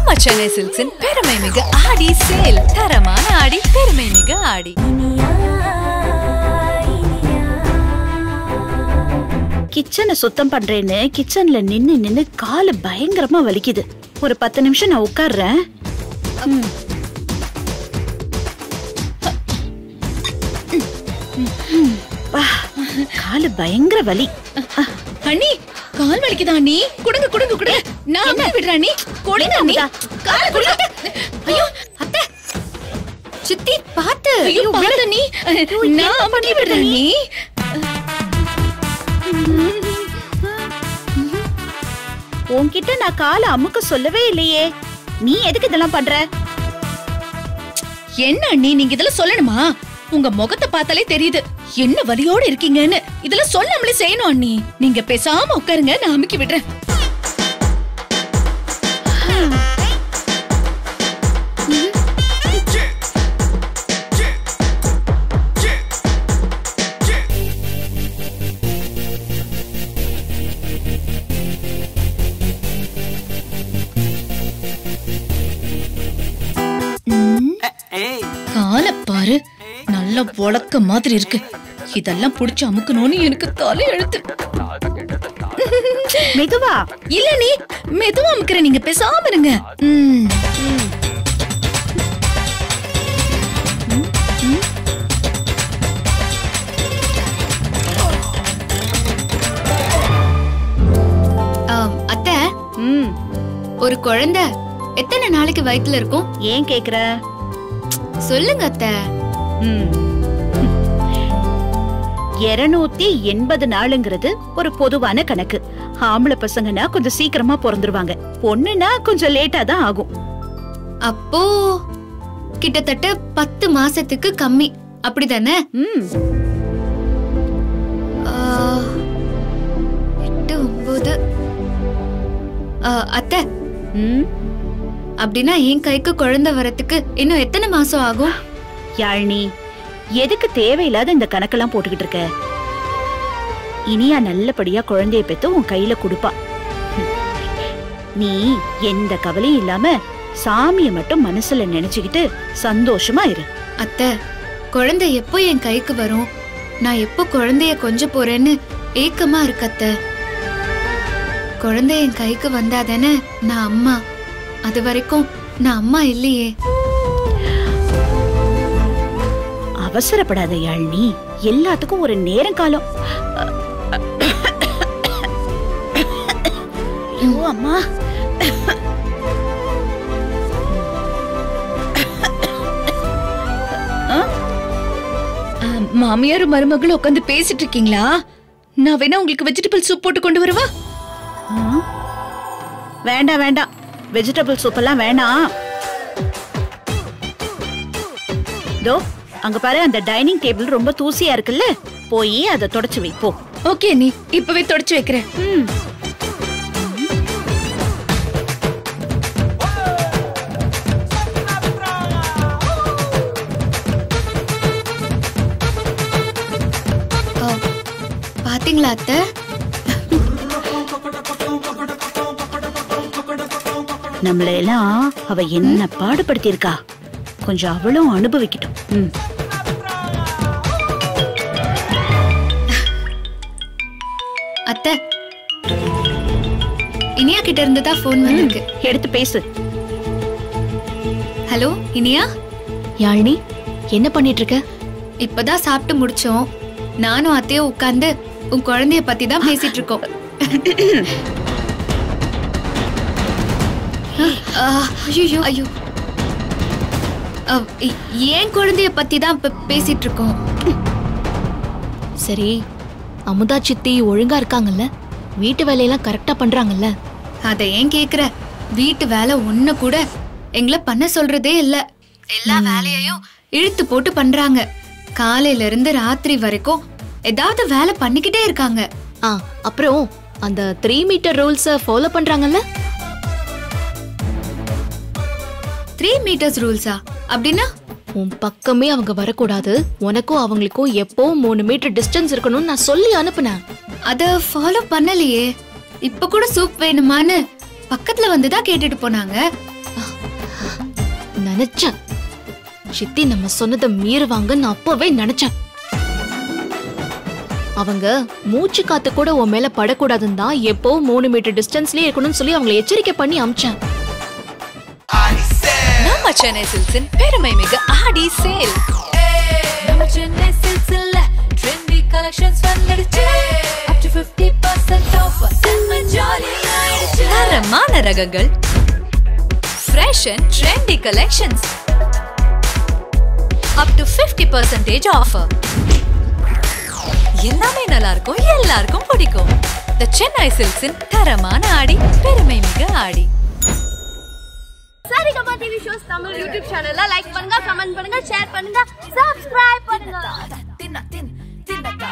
நம்ம சென்னை சில்க்ஸின் பெருமை மிகு ஆடி சேல் தரமான ஆடி பெருமை மிகு ஆடி கிச்சனை சுத்தம் பண்றேன்னு கிச்சன்ல நின்னு நின்னு காலு பயங்கரமா வலிக்குது ஒரு பத்து நிமிஷம் நான் உட்கார்றேன் ம். ம். வா, காலு பயங்கர வலி அண்ணி கால் வலிக்குதா அண்ணி குடுங்க குடுங்க குடுங்க நான் அம்மா விடுறேன் அண்ணி கொடுங்க அண்ணி கால குடுங்க ஐயோ அத்தை சித்தி பாத்து ஐயோ பாத்து அண்ணி நான் அம்மா விடுறேன் அண்ணி உன்கிட்ட நான் காலை அமுக்க சொல்லவே இல்லையே நீ எதுக்கு இதெல்லாம் பண்ற என்ன அண்ணி நீங்க இதெல்லாம் சொல்லணுமா உங்க முகத்தை பார்த்தாலே தெரியுது என்ன வலியோட இருக்கீங்கன்னு இதெல்லாம் சொல்லாமலே செய்யணும் அண்ணி நீங்க பேசாம உட்காருங்க நான் அமுக்கி விடுறேன் கால பாரு நல்ல உலக்க மாதிரி இருக்கு இதெல்லாம் புடிச்சு அமுக்கணும்னு எனக்கு தலை எழுத்து மெதுவா இல்ல நீ மெதுவா அமுக்குற நீங்க பேசாம இருங்க ம். ஆம், அத்தை ம் ஒரு குழந்தை எத்தனை நாளைக்கு வயித்துல இருக்கும் ஏன் கேக்குற சொல்லுங்க அத்தை ம். இருநூத்தி எண்பது நாளுங்கிறது ஒரு பொதுவான கணக்கு ஆம்பளை பசங்கன்னா கொஞ்சம் சீக்கிரமா பிறந்துருவாங்க பொண்ணுனா கொஞ்சம் லேட்டா தான் ஆகும் அப்போ கிட்டத்தட்ட பத்து மாசத்துக்கு கம்மி அப்படிதானே ம் ஆ, எட்டு ஒன்பது ஆ, அத்தை ம் அப்படின்னா என் கைக்கு குழந்தை வரத்துக்கு இன்னும் எத்தனை மாசம் ஆகும் யாழினி எதுக்கு தேவையில்லாத இந்த கணக்கெல்லாம் போட்டுக்கிட்டு இருக்க இனியா நல்லபடியா குழந்தைய பெத்து உன் கையில கொடுப்பா ஹம். நீ எந்த கவலையும் இல்லாம சாமிய மட்டும் மனசுல நினைச்சுக்கிட்டு சந்தோஷமா இரு அத்தை குழந்தை எப்போ என் கைக்கு வரும் நான் எப்போ குழந்தைய கொஞ்ச போறேன்னு ஏக்கமா இருக்கு அத்தை குழந்தை என் கைக்கு வந்தாதானே நான் அம்மா அது வரைக்கும் நான் அம்மா இல்லையே அவசரப்படாத யாழினி எல்லாத்துக்கும் ஒரு நேரம் காலம் ஐயோ அம்மா ஆ, மாமியாரும் மருமகளும் உட்காந்து பேசிட்டு இருக்கீங்களா நான் வேணா உங்களுக்கு வெஜிடபிள் சூப் போட்டு கொண்டு வரவா ஆ? வேண்டாம் வேண்டாம் வெஜிடபிள் சூப் எல்லாம் வேணாம் தோ அங்க பாரு அந்த டைனிங் டேபிள் ரொம்ப தூசியா இருக்குல்ல போய் அதை தொடச்சு வை போ ஓகே நீ இப்பவே தொடச்சு வைக்கிறேன் ம். ஆ, பாத்தீங்களா அத்தை நம்மள எல்லாம் அவ என்ன பாடுபடுத்தியிருக்கா கொஞ்சம் அவளும் அனுபவிக்கட்டும் ம். அத்தை இனியா கிட்ட இருந்து தான் ஃபோன் வந்திருக்கு எடுத்து பேசு ஹலோ இனியா யாழினி என்ன பண்ணிட்டு இருக்க இப்பதான் சாப்பிட்டு முடிச்சோம் நானும் அத்தையும் உட்கார்ந்து உன் குழந்தைய பத்தி தான் பேசிட்டு இருக்கோம் ஐயோ ஐயோ அ, இ- ஏன் குழந்தைய பத்தி தான் பே- பேசிட்டு இருக்கோம் சரி அமுதா சித்தி ஒழுங்கா இருக்காங்கல்ல வீட்டு வேலையெல்லாம் கரெக்டா பண்றாங்கல்ல அதை ஏன் கேக்குற வீட்டு வேலை ஒண்ணு கூட எங்களை பண்ண சொல்றதே இல்ல எல்லா வேலையையும் இழுத்து போட்டு பண்றாங்க காலையில இருந்து ராத்திரி வரைக்கும் ஏதாவது வேலை பண்ணிக்கிட்டே இருக்காங்க ஆ அப்புறம் அந்த த்ரீ மீட்டர் ரூல்ஸ ஃபாலோ பண்றாங்கல்ல த்ரீ மீட்டர்ஸ் ரூல்ஸா அப்படின்னா உன் பக்கமே அவங்க வரக்கூடாது உனக்கும் அவங்களுக்கும் எப்போ மூணு மீட்டர் டிஸ்டன்ஸ் இருக்கணும்னு நான் சொல்லி அனுப்புனேன் அத ஃபாலோ பண்ணலையே இப்ப கூட சூப் வேணுமான்னு பக்கத்துல வந்துதான் கேட்டுட்டு போனாங்க நினைச்சேன் சித்தி நம்ம சொன்னதை மீறுவாங்கன்னு அப்பவே நினைச்சேன் அவங்க மூச்சு காத்து கூட உன் மேல படக்கூடாதுன்னு தான் எப்போ மூணு மீட்டர் டிஸ்டன்ஸ்லயே இருக்கணும்னு சொல்லி அவங்களை எச்சரிக்கை பண்ணி அமிச்சேன் நம்ம சென்னை சில்க்ஸின் பெருமை மிகு ஆடி சேல் நம்ம சென்னை சில்க்ஸ்ல ட்ரெண்டி கலெக்ஷன்ஸ் வந்துடுச்சு up to 50% offer செம்ம ஜாலி ஆயிடுச்சு தரமான ரகங்கள் fresh and trendy collections up to 50% percentage offer எல்லாமே நல்லா இருக்கும் எல்லாருக்கும் பிடிக்கும் த சென்னை சில்க்ஸின் தரமான ஆடி பெருமை மிகு Aadi Saregama TV shows Tamil YouTube சேனல்ல லைக் பண்ணுங்க கமெண்ட் பண்ணுங்க ஷேர் பண்ணுங்க சப்ஸ்கிரைப் பண்ணுங்க